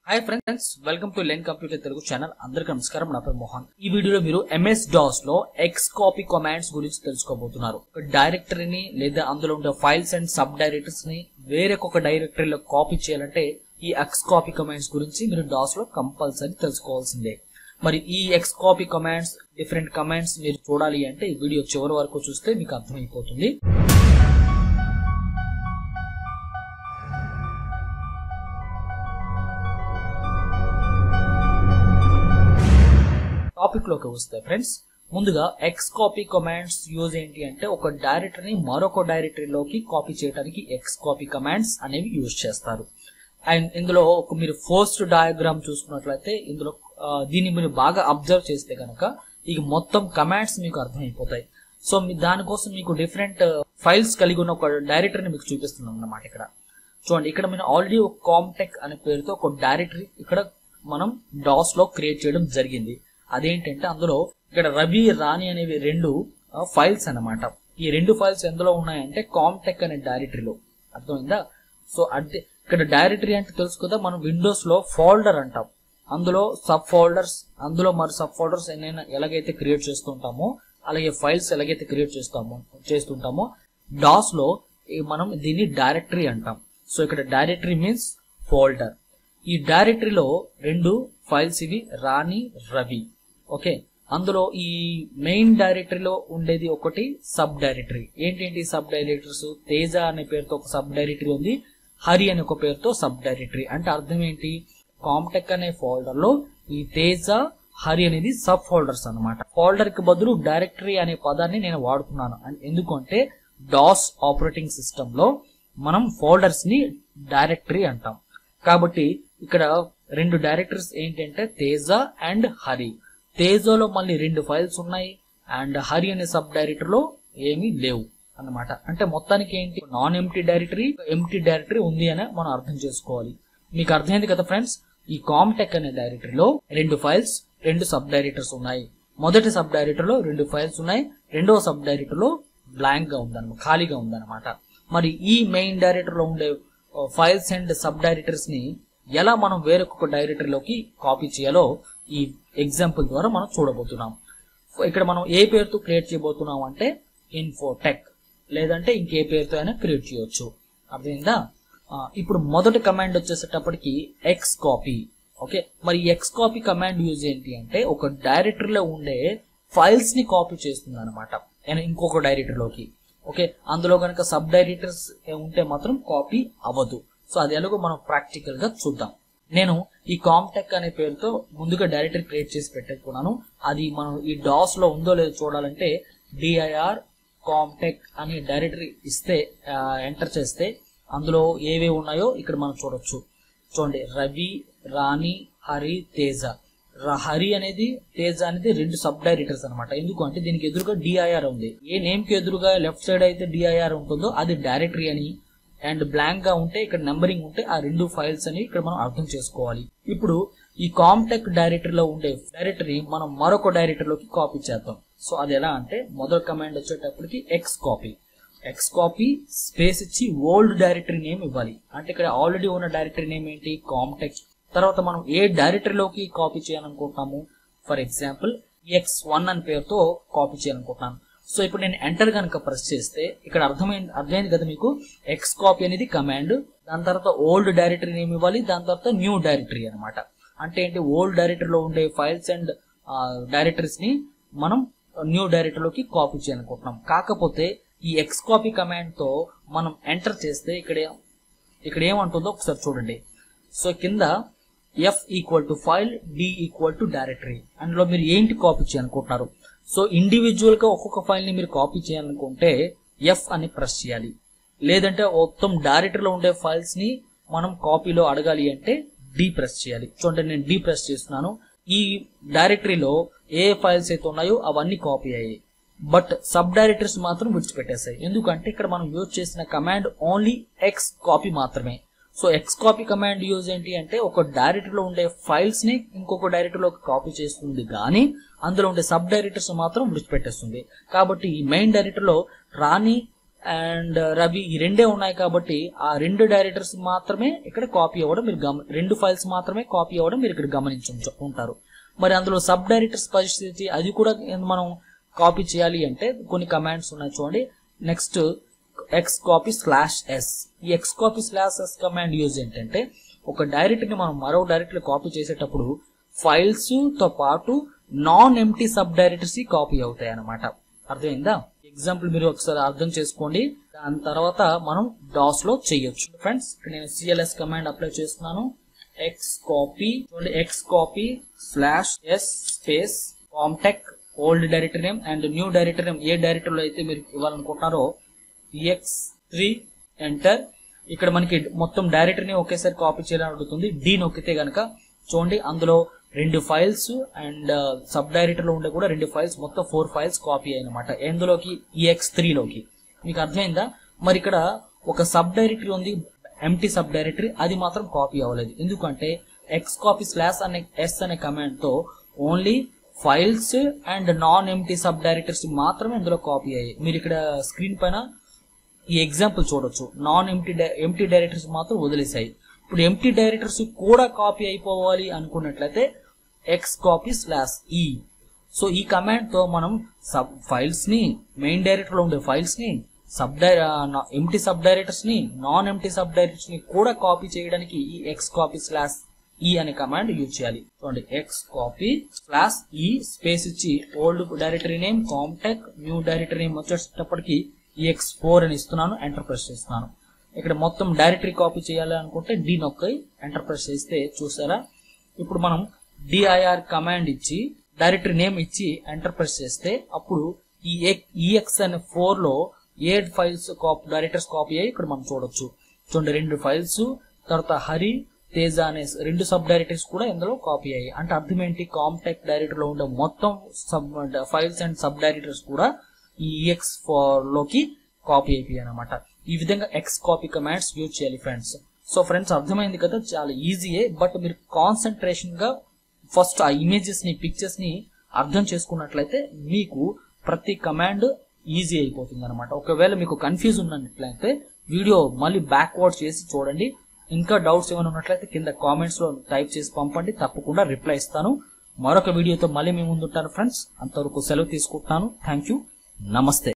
hi friends welcome to Len computer Telugu channel అందరికీ నమస్కారం నా పేరు మోహన్ ఈ వీడియోలో మీరు ఎంఎస్ డాస్ లో ఎక్స్ కాపీ కమాండ్స్ గురించి తెలుసుకోబోతున్నారు ఒక డైరెక్టరీని లేదా అందులో ఉండే ఫైల్స్ అండ్ సబ్ డైరెక్టరీస్ ని వేరొక డైరెక్టరీలో కాపీ చేయాలంటే ఈ ఎక్స్ కాపీ కమాండ్స్ గురించి మీరు డాస్ లో కంపల్సరీ తెలుసుకోవాల్సిందే మరి ఈ xcopy commands different commands మీరు చూడాలి అంటే ఈ వీడియో చివరి వరకు చూస్తే మీకు అర్థమైపోతుంది టాపిక్ లోకి వస్తే ఫ్రెండ్స్ ముందుగా ఎక్స్ కాపీ కమాండ్స్ యూజ్ ఏంటి అంటే ఒక డైరెక్టరీని మరొక డైరెక్టరీలోకి కాపీ చేయడానికి ఎక్స్ కాపీ కమాండ్స్ అనేవి యూజ్ చేస్తారు అండ్ ఇందులో ఒక మీరు ఫస్ట్ డయాగ్రామ్ చూసుకున్నట్లయితే ఇందులో ఆ, దీన్ని మీరు బాగా అబ్జర్వ్ చేస్తే కనుక ఇక మొత్తం కమాండ్స్ మీకు అర్థమైపోతాయి సో మీ దానికోసం మీకు డిఫరెంట్ ఫైల్స్ కలిగి ఉన్న ఒక డైరెక్టరీని మీకు చూపిస్తున్నాం అన్నమాట ఇక్కడ చూడండి ఇక్కడ మనం ఆల్రెడీ ఒక కామ్టెక్ అనే పేరుతో ఒక డైరెక్టరీ ఇక్కడ మనం డాస్ లో క్రియేట్ చేయడం జరిగింది అదేంటంటే అందులో ఇక్కడ రవి రాణి అనేవి రెండు ఫైల్స్ అన్నమాట ఈ రెండు ఫైల్స్ ఎందులో ఉన్నాయంటే కామ్టెక్ అనే డైరెక్టరీలో అర్థమైందా సో అంటే ఇక్కడ డైరెక్టరీ అంటే తెలుసు కదా మనం విండోస్ లో ఫోల్డర్ అంటాం అందులో సబ్ ఫోల్డర్స్ అందులో మరి సబ్ ఫోల్డర్స్ ఎన్నైనా ఎలాగైతే క్రియేట్ చేస్తుంటామో అలాగే ఫైల్స్ ఎలాగైతే క్రియేట్ చేస్తామో చేస్తుంటామో డాస్ లో ఈ మనం దీన్ని డైరెక్టరీ అంటాం సో ఇక్కడ డైరెక్టరీ మీన్స్ ఫోల్డర్ ఈ డైరెక్టరీలో రెండు ఫైల్స్ ఇవి రాణి రవి ఓకే అందులో ఈ మెయిన్ డైరెక్టరీలో ఉండేది ఒకటి సబ్ డైరెక్టరీ ఏంటేంటి సబ్ డైరెక్టరీస్ తేజ అనే పేరుతో ఒక సబ్ డైరెక్టరీ ఉంది హరి అనే ఒక పేరుతో సబ్ డైరెక్టరీ అంటే అర్థం ఏంటి కామ్టెక్ అనే ఫోల్డర్ లో ఈ తేజ హరి అనేది సబ్ ఫోల్డర్స్ అన్నమాట ఫోల్డర్ కి బదులు డైరెక్టరీ అనే పదాన్ని నేను వాడుతున్నాను అన్- ఎందుకంటే డాస్ ఆపరేటింగ్ సిస్టమ్ లో మనం ఫోల్డర్స్ ని డైరెక్టరీ అంటాం కాబట్టి ఇక్కడ రెండు డైరెక్టరీస్ ఏంటంటే తేజ అండ్ హరి తేజలో మళ్ళీ రెండు ఫైల్స్ ఉన్నాయి అండ్ హరి అనే సబ్ డైరెక్టరీ లో ఏమీ లేవు అన్నమాట అంటే మొత్తానికి ఏంటి non empty directory empty directory ఉంది అని మనం అర్థం చేసుకోవాలి మీకు అర్థమైంది కదా ఫ్రెండ్స్ ఈ కామ్టెక్ అనే డైరెక్టరీలో రెండు ఫైల్స్ రెండు సబ్ డైరెక్టర్స్ ఉన్నాయి మొదటి సబ్ డైరెక్టరీలో రెండు ఫైల్స్ ఉన్నాయి రెండవ సబ్ డైరెక్టరీలో బ్లాంక్ గా ఉందన్నమాట ఖాళీగా ఉందన్నమాట మరి ఈ మెయిన్ డైరెక్టరీలో ఉండే ఫైల్స్ అండ్ సబ్ డైరెక్టరీస్ ని ఎలా మనం వేరొక డైరెక్టరీలోకి కాపీ చేయాలో ఈ ఎగ్జాంపుల్ ద్వారా మనం చూడబోతున్నాం ఇక్కడ మనం ఏ పేరుతో క్రియేట్ చేయబోతున్నాం అంటే ఇన్ఫోటెక్ లేదంటే ఇంకే పేరుతో అయినా క్రియేట్ చేయొచ్చు అర్థమైందా ఆ, ఇప్పుడు మొదటి కమాండ్ వచ్చేసేటప్పటికి ఎక్స్ కాపీ ఓకే మరి ఎక్స్ కాపీ కమాండ్ యూజ్ ఏంటి అంటే ఒక డైరెక్టరీలో ఉండే ఫైల్స్ ని కాపీ చేస్తుంది అనమాట ఇంకొక డైరెక్టరీలోకి ఓకే అందులో కనుక సబ్ డైరెక్టర్స్ ఉంటే మాత్రం కాపీ అవ్వదు సో అది ఎలాగో మనం ప్రాక్టికల్ గా చూద్దాం నేను ఈ కామ్టెక్ అనే పేరుతో ముందుగా డైరెక్టరీ క్రియేట్ చేసి పెట్టేసుకున్నాను అది మనం ఈ డాస్ లో ఉందో లేదో చూడాలంటే డిఐఆర్ కామ్టెక్ అని డైరెక్టరీ ఇస్తే ఎంటర్ చేస్తే అందులో ఏవే ఉన్నాయో ఇక్కడ మనం చూడొచ్చు చూడండి రవి రాణి హరి తేజ ర- హరి అనేది తేజ అనేది రెండు సబ్ డైరెక్టర్స్ అనమాట ఎందుకంటే దీనికి ఎదురుగా డిఐఆర్ ఉంది ఏ నేమ్ కి ఎదురుగా లెఫ్ట్ సైడ్ అయితే డిఐఆర్ ఉంటుందో అది డైరెక్టరీ అని అండ్ బ్లాంక్ గా ఉంటే ఇక్కడ నెంబరింగ్ ఉంటే ఆ రెండు ఫైల్స్ అని ఇక్కడ మనం అర్థం చేసుకోవాలి ఇప్పుడు ఈ కామ్టెక్ డైరెక్టరీలో ఉండే డైరెక్టరీ మనం మరొక డైరెక్టరీలోకి కాపీ చేద్దాం సో అది ఎలా అంటే మొదటి కమాండ్ వచ్చేటప్పటికి xcopy xcopy space ఇచ్చి ఓల్డ్ డైరెక్టరీ నేమ్ ఇవ్వాలి అంటే ఇక్కడ ఆల్రెడీ ఉన్న డైరెక్టరీ నేమ్ ఏంటి కామ్టెక్ తర్వాత మనం ఏ డైరెక్టరీలోకి కాపీ చేయాలనుకుంటున్నాము ఫర్ ఎగ్జాంపుల్ ఎక్స్ వన్ అని పేరుతో కాపీ చేయాలనుకుంటున్నాను సో ఇప్పుడు నేను ఎంటర్ కనుక ప్రెస్ చేస్తే ఇక్కడ అర్థమైంది అర్థమైంది కదా మీకు ఎక్స్ కాపీ అనేది కమాండ్ దాని తర్వాత ఓల్డ్ డైరెక్టరీ నేమ్ ఇవ్వాలి దాని తర్వాత న్యూ డైరెక్టరీ అన్నమాట అంటే ఏంటి ఓల్డ్ డైరెక్టరీలో ఉండే ఫైల్స్ అండ్ డైరెక్టరీస్ ని మనం న్యూ డైరెక్టరీలోకి కాపీ చేయాలనుకుంటున్నాం కాకపోతే ఈ ఎక్స్ కాపీ కమాండ్ తో మనం ఎంటర్ చేస్తే ఇక్కడ ఇక్కడ ఏమంటుందో ఒకసారి చూడండి సో కింద F equal to file D equal to directory అందులో మీరు ఏంటి కాపీ చేయాలనుకుంటున్నారు సో ఇండివిజువల్ గా ఒక్కొక్క ఫైల్ ని మీరు కాపీ చేయాలనుకుంటే ఎఫ్ అని ప్రెస్ చేయాలి లేదంటే మొత్తం డైరెక్టరీలో ఉండే ఫైల్స్ ని మనం కాపీలో అడగాలి అంటే డి ప్రెస్ చేయాలి చూడండి నేను డి ప్రెస్ చేస్తున్నాను ఈ డైరెక్టరీలో ఏ ఫైల్స్ అయితే ఉన్నాయో అవన్నీ కాపీ అయ్యాయి బట్ సబ్ డైరెక్టరీస్ మాత్రం విడిచిపెట్టేస్తాయి ఎందుకంటే ఇక్కడ మనం యూజ్ చేసిన కమాండ్ ఓన్లీ ఎక్స్ కాపీ మాత్రమే so xcopy command use ఏంటి అంటే ఒక డైరెక్టరీలో ఉండే ఫైల్స్ ని ఇంకొక డైరెక్టరీలోకి కాపీ చేస్తుంది కానీ అందులో ఉండే సబ్ డైరెక్టర్స్ మాత్రం విడిచిపెట్టేస్తుంది కాబట్టి ఈ మెయిన్ డైరెక్టరీలో రాణి అండ్ రవి ఈ రెండే ఉన్నాయి కాబట్టి ఆ రెండు డైరెక్టర్స్ మాత్రమే ఇక్కడ కాపీ అవ్వడం మీరు గమ రెండు ఫైల్స్ మాత్రమే కాపీ అవ్వడం మీరు ఇక్కడ గమనించి ఉంచ- ఉంటారు మరి అందులో సబ్ డైరెక్టర్స్ పరిస్థితి అది కూడా మనం కాపీ చేయాలి అంటే కొన్ని కమాండ్స్ ఉన్నాయి చూడండి next xcopy slash S ఈ xcopy slash S command use ఏంటంటే ఒక డైరెక్టరీని మనం మరో డైరెక్టరీ కాపీ చేసేటప్పుడు ఫైల్స్ తో పాటు non empty subdirectories copy అవుతాయి అన్నమాట అర్థమైందా ఎగ్జాంపుల్ మీరు ఒకసారి అర్థం చేసుకోండి దాని తర్వాత మనం డాస్ లో చేయొచ్చు ఫ్రెండ్స్ ఇక్కడ నేను సిఎల్ఎస్ కమాండ్ అప్లై చేస్తున్నాను ఎక్స్ కాపీ చూడండి xcopy slash S space కాంటెక్ old directory name and new directory name ఏ డైరెక్టరీలో అయితే మీరు ఇవ్వాలనుకుంటున్నారో ఎక్స్ త్రీ ఎంటర్ ఇక్కడ మనకి మొత్తం డైరెక్టరీని ఒకేసారి కాపీ చేయాలని అడుగుతుంది డి నొక్కితే గనక చూడండి అందులో రెండు ఫైల్స్ అండ్ సబ్ డైరెక్టరీలో ఉండే కూడా రెండు ఫైల్స్ మొత్తం ఫోర్ ఫైల్స్ కాపీ అయ్యనమాట ఎందులోకి ఈఎక్స్ త్రీలోకి మీకు అర్థమైందా మరి ఇక్కడ ఒక సబ్ డైరెక్టరీ ఉంది ఎంటీ సబ్ డైరెక్టరీ అది మాత్రం కాపీ అవ్వలేదు ఎందుకంటే ఎక్స్ కాపీ స్లాష్ అనే ఎస్ అనే కమాండ్ తో only files and non empty subdirectories మాత్రమే ఇందులో కాపీ అయ్యాయి మీరు ఇక్కడ స్క్రీన్ పైన ఈ ఎగ్జాంపుల్ చూడొచ్చు నాన్ ఎంటీ ఎంటీ డైరెక్టరీస్ మాత్రం వదిలేసాయి ఇప్పుడు ఎంటీ డైరెక్టరీస్ కూడా కాపీ అయిపోవాలి అనుకున్నట్లయితే xcopy slash E so ఈ కమాండ్ తో మనం సబ్ ఫైల్స్ ని మెయిన్ డైరెక్టర్ లో ఉండే ఫైల్స్ ని సబ్ ఎంటీ సబ్ డైరెక్టర్స్ ని నాన్ ఎంటీ సబ్ డైరెక్టర్స్ ని కూడా కాపీ చేయడానికి ఈ ఎక్స్ కాపీ స్లాష్ ఈ అనే కమాండ్ యూజ్ చేయాలి చూడండి xcopy slash E space ఇచ్చి old directory name contact new directory name వచ్చేటప్పటికి ఎక్స్ ఫోర్ అని ఇస్తున్నాను ఎంటర్ ప్రెస్ చేస్తున్నాను ఇక్కడ మొత్తం డైరెక్టరీ కాపీ చేయాలి అనుకుంటే డి నొక్కి ఎంటర్ ప్రెస్ చేస్తే చూసారా ఇప్పుడు మనం డిఐఆర్ కమాండ్ ఇచ్చి డైరెక్టరీ నేమ్ ఇచ్చి ఎంటర్ ప్రెస్ చేస్తే అప్పుడు ఈ ఈఎక్స్ అనే ఫోర్ లో ఏ ఫైల్స్ కాపీ డైరెక్టర్స్ కాపీ అయ్యి ఇక్కడ మనం చూడొచ్చు చూడండి రెండు ఫైల్స్ తర్వాత హరి తేజ అనే రెండు సబ్ డైరెక్టరీస్ కూడా ఇందులో కాపీ అయ్యాయి అంటే అర్థం ఏంటి కాంటాక్ట్ డైరెక్టర్ లో ఉండే మొత్తం sub files and sub directors కూడా ఈ ఈఎక్స్ ఫోర్ లోకి కాపీ అయిపోయాయి అనమాట ఈ విధంగా ఎక్స్ కాపీ కమాండ్స్ యూజ్ చేయాలి ఫ్రెండ్స్ సో ఫ్రెండ్స్ అర్థమైంది కదా చాలా ఈజీయే బట్ మీరు కాన్సన్ట్రేషన్ గా ఫస్ట్ ఆ ఇమేజెస్ ని పిక్చర్స్ ని అర్థం చేసుకున్నట్లయితే మీకు ప్రతి కమాండ్ ఈజీ అయిపోతుంది అనమాట ఒకవేళ మీకు కన్ఫ్యూజ్ ఉన్నట్లయితే వీడియో మళ్ళీ బ్యాక్వర్డ్ చేసి చూడండి ఇంకా డౌట్స్ ఏమైనా ఉన్నట్లయితే కింద కామెంట్స్ లో టైప్ చేసి పంపండి తప్పకుండా రిప్లై ఇస్తాను మరొక వీడియోతో మళ్ళీ మీ ముందుంటాను ఫ్రెండ్స్ అంతవరకు సెలవు తీసుకుంటున్నాను థ్యాంక్ యూ నమస్తే